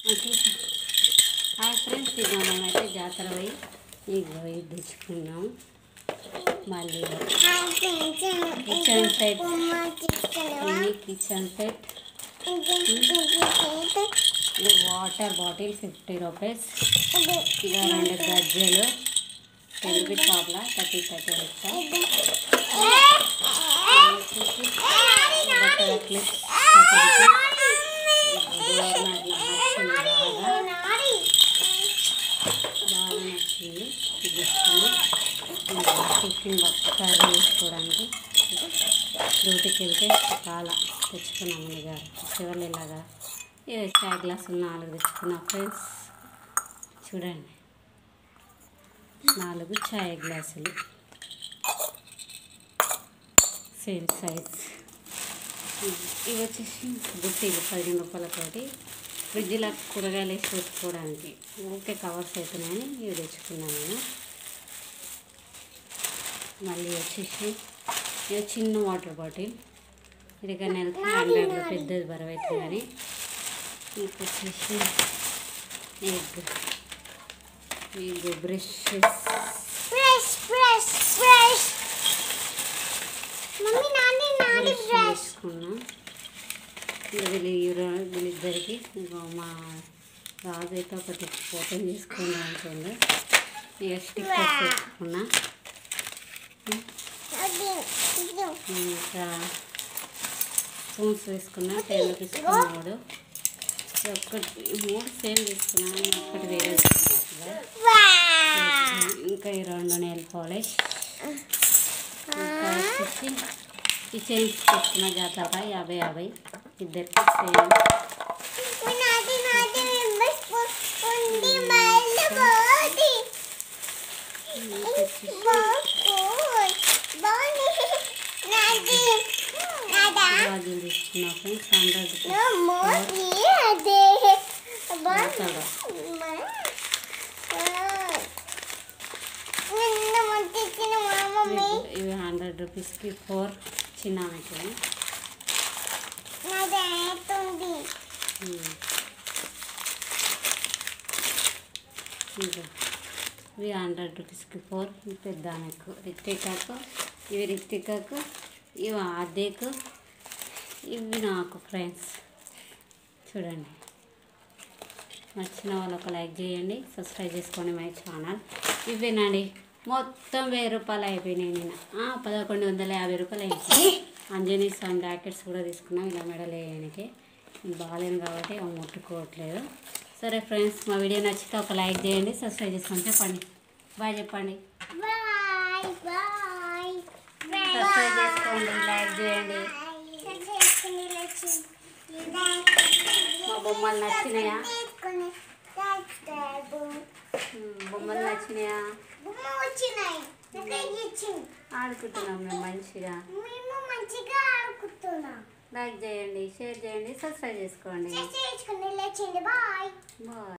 Hi friends ఇక మేమైతే జాతర పోయి ఇగో ఇది తెచ్చుకున్నాం మళ్ళీ కిచెన్ సెట్ ఇది కిచెన్ సెట్ ఇది వాటర్ బాటిల్ ఫిఫ్టీ రూపీస్ ఇక రెండు గజ్జలు టెన్ రూపీస్ షాప్లో థర్టీ థర్టీ రూపీస్ బట్టల క్లిప్స్ థర్టీ రూపీస్ నాకు నచ్చింది బాగా బాగా నచ్చింది ఇది తీసుకున్నాం ఇంకా టిఫిన్ బాక్స్ కర్రీ వేసుకోవడానికి డ్యూటీకి వెళ్తే చాలా తెచ్చుకున్నాము ఇక చివరి ఇలాగా ఇవి చాయ్ గ్లాసులు నాలుగు తెచ్చుకున్నాం ఫ్రెండ్స్ చూడండి నాలుగు చాయ్ గ్లాసులు సేమ్ సైజ్ ఇవి వచ్చేసి బుట్టీలు పదిహేను రూపాయలతోటి ఫ్రిడ్జ్లో కూరగాయలు వేసి పెట్టుకోవడానికి ఊరికే కవర్స్ అవుతున్నాయని ఇవి తెచ్చుకున్నాను నేను మళ్ళీ వచ్చేసి ఇది చిన్న వాటర్ బాటిల్ ఇది కానీ వెళ్తే హండ్రెడ్లో పెద్దది బరువు అవుతుంది కానీ ఇంక వచ్చేసి egg egg brushes fresh fresh fresh mummy Nani Nani brush fresh వేసుకున్నాం ఇంకా వీళ్ళు ఇరు- వీళ్ళిద్దరికి ఇంకా మా రాజు అయితే ఒకటి ఫోటో తీసుకున్నా అంటుంది ఇక స్టిక్కర్స్ తెచ్చుకున్నా అది ఇది ఇంకా స్పూన్స్ వేసుకున్నా టెన్ రూపీస్ మూడు ఈ ఒక్కటి ఈ మూడు సేమ్ తీసుకున్నాను ఒక్కటి వేరే తీసుకున్నా కదా. వావ్ ఇంకా ఈ రెండు నెయిల్ పాలిష్ ఇంకా వచ్చేసి ఈ చైన్స్ తీసుకున్న జాతర యాభై యాభై ఇద్దరికి సేమ్ నాది నాది మెంబర్స్ ఉంది మైల్ బాడీ బాడీ నాది నాదా గాజులు తీసుకున్నా ఫ్రెండ్స్ హండ్రెడ్ నో మోది అదే జాతర నిన్న ముట్టించిన మా మమ్మీ ఇవి హండ్రెడ్ రూపీస్కి ఫోర్ చిన్న ఆమెకి నాది అవుతుంది ఉమ్. ఇంకా ఇవి హండ్రెడ్ రూపీస్కి ఫోర్ ఇవి పెద్ద ఆమెకు రిత్వికాకు ఇవి రిత్వికాకు ఇవి ఆర్దేకు ఇవి నాకు ఫ్రెండ్స్ చూడండి నచ్చిన వాళ్ళు ఒక లైక్ చేయండి సబ్స్క్రైబ్ చేసుకోండి మై ఛానల్ ఇవేనండి మొత్తం వెయ్యి రూపాయలు అయిపోయినాయి నేను ఆ, పదకొండు వందల యాభై రూపాయలు అయిపోయి అంజనీ సన్ జాకెట్స్ కూడా తీసుకున్నాం ఇలా మెడల్ వేయడానికి నేను బాగాలేను కాబట్టి అవి ముట్టుకోవట్లేదు సరే ఫ్రెండ్స్ మా వీడియో నచ్చితే ఒక లైక్ చేయండి సబ్స్క్రైబ్ చేసుకొని చెప్పండి బాయ్ చెప్పండి బాయ్ బాయ్ సబ్స్క్రైబ్ చేసుకోండి లైక్ చేయండి మా బొమ్మలు నచ్చినాయా ఉమ్, బొమ్మలు నచ్చినాయా వచ్చినాయి నాకు ఇచ్చింది ఆడుకుంటున్నాం మేము మంచిగా మేము మంచిగా ఆడుకుంటున్నాం లైక్ చేయండి షేర్ చేయండి సబ్స్క్రైబ్ చేసుకోండి చేసుకుని లేచింది బాయ్ బాయ్